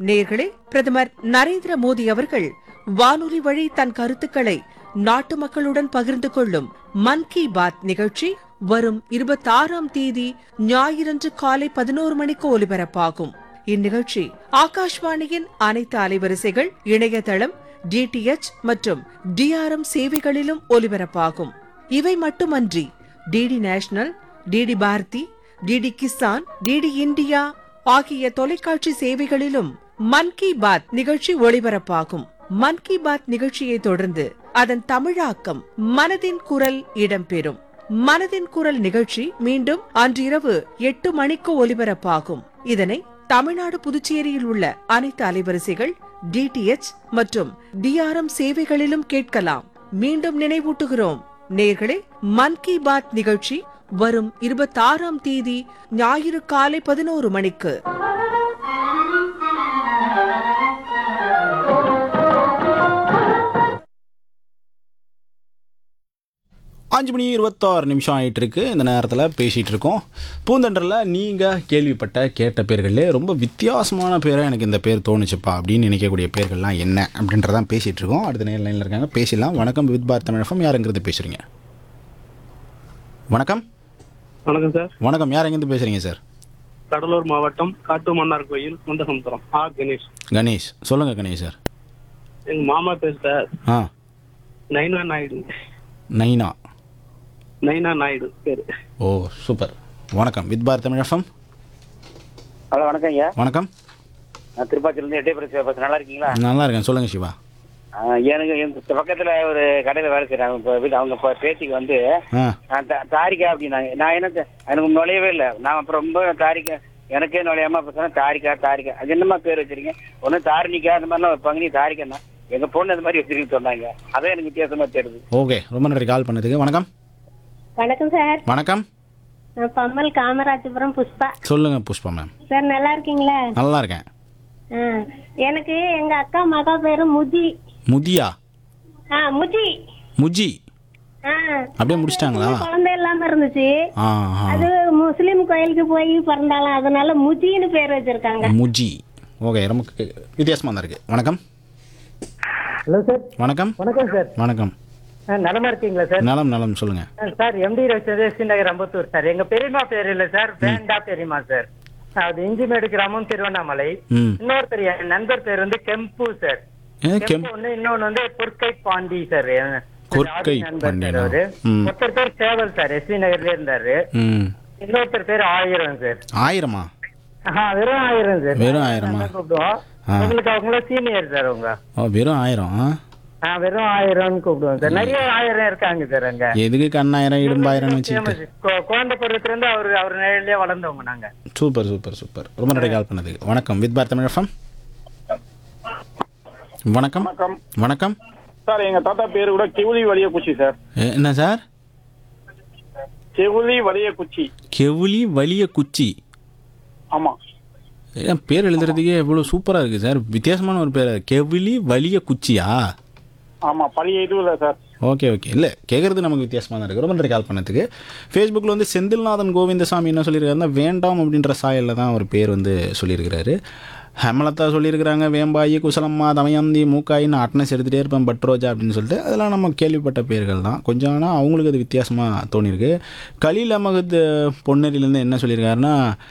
நேர்களே பிரதமர் நரேந்திர மோடி அவர்கள் வானொலி வழி தன் கருத்துக்களை நாட்டு மக்களுடன் பகிர்ந்து கொள்ளும் மன் கி பாத் நிகழ்ச்சி வரும் இருபத்தாறாம் தேதி ஞாயிறன்று காலை பதினோரு மணிக்கு ஒலிபரப்பாகும் இந்நிகழ்ச்சி ஆகாஷ்வாணியின் அனைத்து அலைவரிசைகள் இணையதளம் டிடிஎச் மற்றும் டிஆர்எம் சேவைகளிலும் ஒலிபரப்பாகும் இவை மட்டுமன்றி DD national DD Bharati DD Kisan DD India ஆகிய தொலைக்காட்சி சேவைகளிலும் மன் கி பாத் நிகழ்ச்சி ஒளிபரப்பாகும் மன் கி பாத் நிகழ்ச்சியை தொடர்ந்து அதன் தமிழாக்கம் மனதின் குரல் இடம்பெறும் மனதின் குரல் நிகழ்ச்சி மீண்டும் அன்றிரவு எட்டு மணிக்கு ஒலிபரப்பாகும் இதனை தமிழ்நாடு புதுச்சேரியில் உள்ள அனைத்து அலைவரிசைகள் டிடிஎச் மற்றும் டிஆர்எம் சேவைகளிலும் கேட்கலாம் மீண்டும் நினைவூட்டுகிறோம் நேர்களே மன் கி பாத் நிகழ்ச்சி வரும் இருபத்தாறாம் தேதி ஞாயிறு காலை பதினோரு மணிக்கு அஞ்சு மணி இருபத்தாறு நிமிஷம் ஆயிட்டு இருக்கு இந்த நேரத்தில் பேசிகிட்டு இருக்கோம் பூந்தண்டரில் நீங்கள் கேள்விப்பட்ட கேட்ட பேர்கள்லே ரொம்ப வித்தியாசமான பேராக எனக்கு இந்த பேர் தோணுச்சுப்பா அப்படின்னு நினைக்கக்கூடிய பேர்கள்லாம் என்ன அப்படின்றதான் பேசிகிட்டு இருக்கோம் அடுத்த நேரம் லைனில் இருக்காங்க பேசிடலாம் வணக்கம் வித் பாரத் தமிழகம் யாருங்கிறது பேசுகிறீங்க வணக்கம் வணக்கம் சார் வணக்கம் யார் எங்கேருந்து பேசுகிறீங்க சார் கடலூர் மாவட்டம் காட்டு மன்னார் கோயில் முண்டசமுத்திரம் ஆ கணேஷ் கணேஷ் சொல்லுங்கள் கணேஷ் சார் எங்க மாமா பேர் சார் ஆ நைனா நாயுடு நைனா நைனா நாயுடு பேரு ஓ சூப்பர் வணக்கம் வித் பாரத் தமிழகம் ஹலோ வணக்கம் ஐயா வணக்கம் நான் திருப்பாச்சிலேருந்து எட்டயபுரம் பேசுகிறேன் நல்லா இருக்கீங்களா நல்லா இருக்கேன் சொல்லுங்கள் சிவா ஆ, எனக்கு இந்த பக்கத்தில் ஒரு கடையில் வேலை செய்கிறாங்க இப்போ வீட்டு அவங்க இப்போ பேத்திக்கு வந்து ஆ ஆ, தா- தாரிகா அப்படின்னாங்க நான் என்ன தெ- எனக்கு நுழையவே இல்லை நான் அப்புறம் ரொம்ப தாரிகா எனக்கே நுழையாம இப்போ சொன்னேன் தாரிகா தாரிகா அது என்னம்மா பேர் வச்சிருக்கீங்க ஒன்று தாரிணிக்கா அந்த மாதிரிலாம் வைப்பாங்க நீ தாரிக்கா எங்க பொண்ணு அந்த மாதிரி வச்சிருக்கீங்க சொன்னாங்க அதான் எனக்கு வித்தியாசமா தெரியுது ஓகே ரொம்ப நன்றி கால் பண்ணதுக்கு வணக்கம் வணக்கம் சார் வணக்கம் நான் பம்மல் காமராஜபுரம் புஷ்பா சொல்லுங்க புஷ்பா மேம் சார் நல்லா இருக்கீங்களா நல்லா இருக்கேன் ஆ, எனக்கு எங்க அக்கா மகா பேரு முஜி முதியா ஆ முஜி முஜி ஆ அப்படியே முடிச்சிட்டாங்களா குழந்தை இல்லாம இருந்துச்சு ஆ ஆ அது முஸ்லீம் கோயிலுக்கு போய் பிறந்தாலும் அதனால முஜின்னு பேர் வச்சிருக்காங்க முஜி ஓகே ரொம்ப கு- வித்தியாசமா தான் இருக்கு வணக்கம் ஹலோ சார் வணக்கம் வணக்கம் சார் வணக்கம் ஆ, நலமா இருக்கீங்களா சார் நலம் நலம் சொல்லுங்க ஆ, sir MT Ravichandra Nagar Ambattur sir எங்க பெரியம்மா பேர் இல்ல சார் வேண்டா பெரியம்மா சார் அது இஞ்சிமேடு கிராமம் திருவண்ணாமலை ம் இன்னொருத்தர் என் நண்பர் பேர் வந்து கெம்பு சார் ஏ கெம்பு கெம் ஒண்ணு இன்னொன்னு வந்து பொற்கை பாண்டி சார் என் கொற்கை ஆதி நண்பர் பாண்டியனா? சார் அவரு ம். ஒருத்தர் பேர் சேவல் சார் எஸ்வி நகர்ல இருந்தாரு ம் இன்னொருத்தர் பேர் ஆயிரம் சார் ஆயிரமா ஆஹா, வெறும் ஆயிரம் சார் வெறும் ஆயிரமா? நல்லா கூப்பிடுவோம் ஆ. உங்களுக்கு அவங்கள சீனியர் சார் அவங்க ஓ வெறும் ஆயிரம் ஆ? ஆ, வெறும் ஆயிரம்னு கூப்பிடுவோம் சார் நிறைய ஆயிரம் இருக்காங்க சார் அங்க எதுக்கு கண்ணாயிரம் இடும்பாயிரம்னு வச்சுக்கிட்டு famous. கு- குழந்தை பருவத்துல இருந்து அவர் அவர் நிழலே வளர்ந்தவங்க நாங்க சூப்பர் சூப்பர் சூப்பர் ரொம்ப நன்றி கால் பண்ணதுக்கு வணக்கம் வித் பாரத் தமிழகம் வணக்கம் வணக்கம் வணக்கம் சார் எங்க தாத்தா பேரு கூட கெவுளி வலிய குச்சி சார் ஏ, என்ன சார் கெவுளி வலிய குச்சி கெவுளி வலிய குச்சி ஆமா ஏன் பேர் எழுதுறதுக்கே இவ்வளோ சூப்பராக இருக்குது சார் வித்தியாசமான ஒரு பேர் கெவிலி வலிய குச்சியா ஆமா பழைய இது இல்ல சார் ஓகே ஓகே இல்லை கேட்குறது நமக்கு வித்தியாசமாக தான் இருக்குது ரொம்ப நன்றி கால் பண்ணதுக்கு ஃபேஸ்புக்கில் வந்து செந்தில்நாதன் கோவிந்தசாமி என்ன சொல்லியிருக்காருன்னா வேண்டாம் அப்படின்ற சாயலில் தான் ஒரு பேர் வந்து சொல்லியிருக்கிறாரு ஹேமலதா சொல்லியிருக்கிறாங்க வேம்பாயி குசலம்மா தமயந்தி மூக்காயின்னு அட்னஸ் எடுத்துகிட்டே இருப்பேன் பட்ரோஜா அப்படின்னு சொல்லிட்டு அதெல்லாம் நம்ம கேள்விப்பட்ட பேர்கள் தான் கொஞ்சம் ஆனால் அவங்களுக்கு அது வித்தியாசமாக தோணியிருக்கு கலீல் அமகத் பொன்னேரியிலேருந்து என்ன சொல்லியிருக்காருன்னா